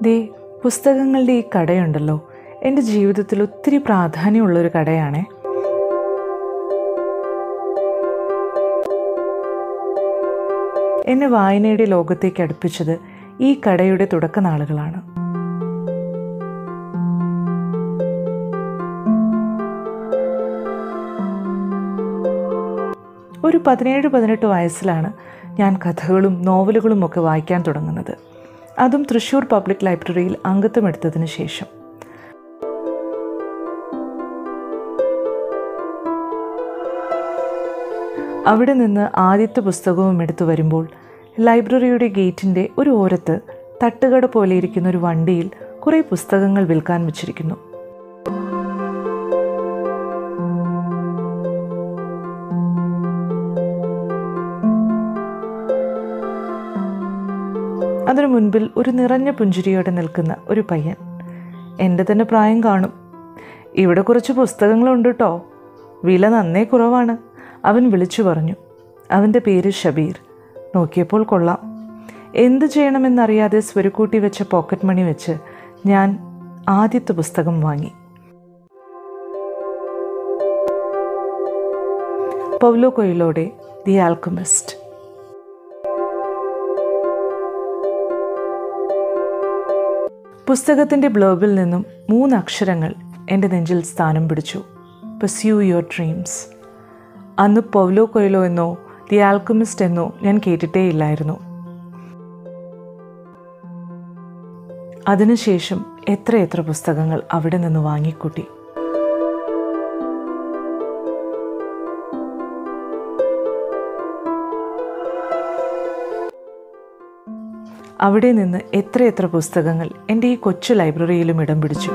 ദേ പുസ്തകങ്ങളുടെ ഈ കടയുണ്ടല്ലോ എൻ്റെ ജീവിതത്തിൽ ഒത്തിരി പ്രാധാന്യമുള്ളൊരു കടയാണേ എന്നെ വായനയുടെ ലോകത്തേക്ക് അടുപ്പിച്ചത് ഈ കടയുടെ തുടക്കനാളുകളാണ് ഒരു പതിനേഴ് പതിനെട്ട് വയസ്സിലാണ് ഞാൻ കഥകളും നോവലുകളും ഒക്കെ വായിക്കാൻ തുടങ്ങുന്നത് അതും തൃശ്ശൂർ പബ്ലിക് ലൈബ്രറിയിൽ അംഗത്വം എടുത്തതിന് ശേഷം അവിടെ നിന്ന് ആദ്യത്തെ പുസ്തകവും എടുത്തു വരുമ്പോൾ ലൈബ്രറിയുടെ ഗേറ്റിൻ്റെ ഒരു ഓരത്ത് തട്ടുകട പോലെ ഇരിക്കുന്ന ഒരു വണ്ടിയിൽ കുറേ പുസ്തകങ്ങൾ വിൽക്കാൻ വെച്ചിരിക്കുന്നു അതിനു മുൻപിൽ ഒരു നിറഞ്ഞ പുഞ്ചിരിയോടെ നിൽക്കുന്ന ഒരു പയ്യൻ എൻ്റെ തന്നെ പ്രായം കാണും ഇവിടെ കുറച്ച് പുസ്തകങ്ങളുണ്ട് കേട്ടോ വില നന്നേ കുറവാണ് അവൻ വിളിച്ചു പറഞ്ഞു അവൻ്റെ പേര് ഷബീർ നോക്കിയപ്പോൾ കൊള്ളാം എന്ത് ചെയ്യണമെന്നറിയാതെ സ്വരുക്കൂട്ടി വെച്ച പോക്കറ്റ് മണി വെച്ച് ഞാൻ ആദ്യത്തെ പുസ്തകം വാങ്ങി പൗലോ കൊയിലോടെ ദി ആൽക്കമിസ്റ്റ് പുസ്തകത്തിൻ്റെ ബ്ലോബിൽ നിന്നും മൂന്ന് അക്ഷരങ്ങൾ എൻ്റെ നെഞ്ചിൽ സ്ഥാനം പിടിച്ചു പസ്യൂ യുവർ ഡ്രീംസ് അന്ന് പൗലോ കൊയിലോ എന്നോ ദി ആൽക്കമിസ്റ്റ് എന്നോ ഞാൻ കേട്ടിട്ടേയില്ലായിരുന്നു അതിനുശേഷം എത്രയെത്ര പുസ്തകങ്ങൾ അവിടെ നിന്ന് വാങ്ങിക്കൂട്ടി അവിടെ നിന്ന് എത്രയെത്ര പുസ്തകങ്ങൾ എൻ്റെ ഈ കൊച്ചു ലൈബ്രറിയിലും ഇടം പിടിച്ചു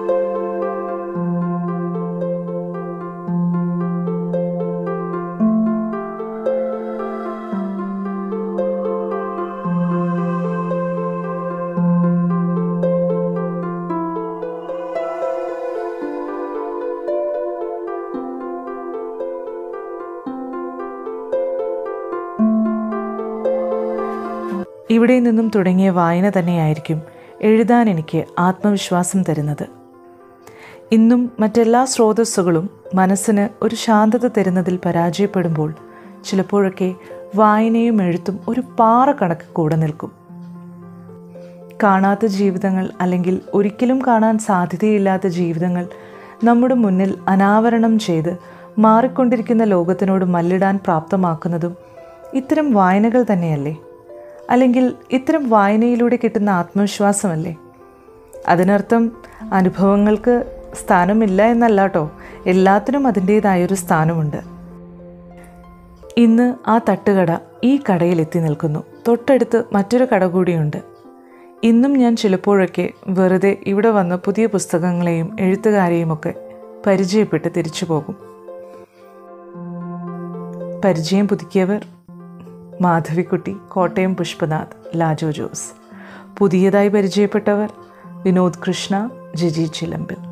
ഇവിടെ നിന്നും തുടങ്ങിയ വായന തന്നെയായിരിക്കും എഴുതാൻ എനിക്ക് ആത്മവിശ്വാസം തരുന്നത് ഇന്നും മറ്റെല്ലാ സ്രോതസ്സുകളും മനസ്സിന് ഒരു ശാന്തത തരുന്നതിൽ പരാജയപ്പെടുമ്പോൾ ചിലപ്പോഴൊക്കെ വായനയും എഴുത്തും ഒരു പാറ കണക്ക് കൂടെ നിൽക്കും കാണാത്ത ജീവിതങ്ങൾ അല്ലെങ്കിൽ ഒരിക്കലും കാണാൻ സാധ്യതയില്ലാത്ത ജീവിതങ്ങൾ നമ്മുടെ മുന്നിൽ അനാവരണം ചെയ്ത് മാറിക്കൊണ്ടിരിക്കുന്ന ലോകത്തിനോട് മല്ലിടാൻ പ്രാപ്തമാക്കുന്നതും ഇത്തരം വായനകൾ തന്നെയല്ലേ അല്ലെങ്കിൽ ഇത്തരം വായനയിലൂടെ കിട്ടുന്ന ആത്മവിശ്വാസമല്ലേ അതിനർത്ഥം അനുഭവങ്ങൾക്ക് സ്ഥാനമില്ല എന്നല്ല കേട്ടോ എല്ലാത്തിനും അതിൻ്റേതായൊരു സ്ഥാനമുണ്ട് ഇന്ന് ആ തട്ടുകട ഈ കടയിൽ എത്തി നിൽക്കുന്നു തൊട്ടടുത്ത് മറ്റൊരു കട കൂടിയുണ്ട് ഇന്നും ഞാൻ ചിലപ്പോഴൊക്കെ വെറുതെ ഇവിടെ വന്ന് പുതിയ പുസ്തകങ്ങളെയും എഴുത്തുകാരെയുമൊക്കെ പരിചയപ്പെട്ട് തിരിച്ചു പോകും പരിചയം പുതുക്കിയവർ മാധവിക്കുട്ടി കോട്ടയം പുഷ്പനാഥ് ലാജോ ജോസ് പുതിയതായി പരിചയപ്പെട്ടവർ വിനോദ് കൃഷ്ണ ജിജി ചിലമ്പിൽ